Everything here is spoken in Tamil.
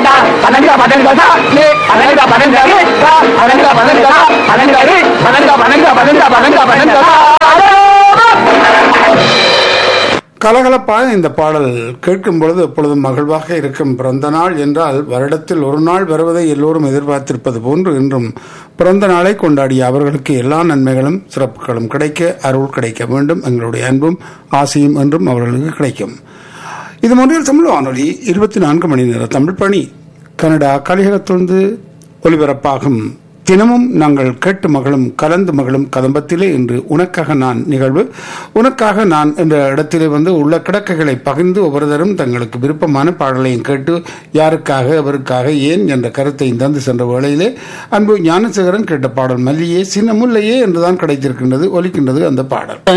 தா பதங்க பதங்க தா லே பதங்க பதங்க ரே தா பதங்க பதங்க தா பதங்க ரே பதங்க பதங்க பதங்க பதங்க பதங்க தா கலகலப்பாக இந்த பாடல் கேட்கும் பொழுது எப்பொழுதும் மகிழ்வாக இருக்கும் பிறந்த நாள் என்றால் வருடத்தில் ஒரு நாள் வருவதை எல்லோரும் எதிர்பார்த்திருப்பது போன்று இன்றும் பிறந்த நாளை கொண்டாடிய அவர்களுக்கு எல்லா நன்மைகளும் சிறப்புகளும் கிடைக்க அருள் கிடைக்க வேண்டும் எங்களுடைய அன்பும் ஆசையும் என்றும் அவர்களுக்கு கிடைக்கும் இது மொழியில் தமிழ் வானொலி இருபத்தி நான்கு மணி நேர தமிழ் பணி கனடா கலிகத்திலிருந்து ஒலிபரப்பாகும் தினமும் நாங்கள் கேட்டு மகளும் கலந்து மகளும் கதம்பத்திலே இன்று உனக்காக நான் நிகழ்வு உனக்காக நான் என்ற இடத்திலே வந்து உள்ள கிடக்கைகளை பகிர்ந்து ஒவ்வொருத்தரும் தங்களுக்கு விருப்பமான பாடலையும் கேட்டு யாருக்காக எவருக்காக ஏன் என்ற கருத்தை தந்து சென்ற வேளையிலே அன்பு ஞானசேகரன் கேட்ட பாடல் மல்லியே சின்ன முல்லையே என்றுதான் கிடைத்திருக்கின்றது ஒலிக்கின்றது அந்த பாடல்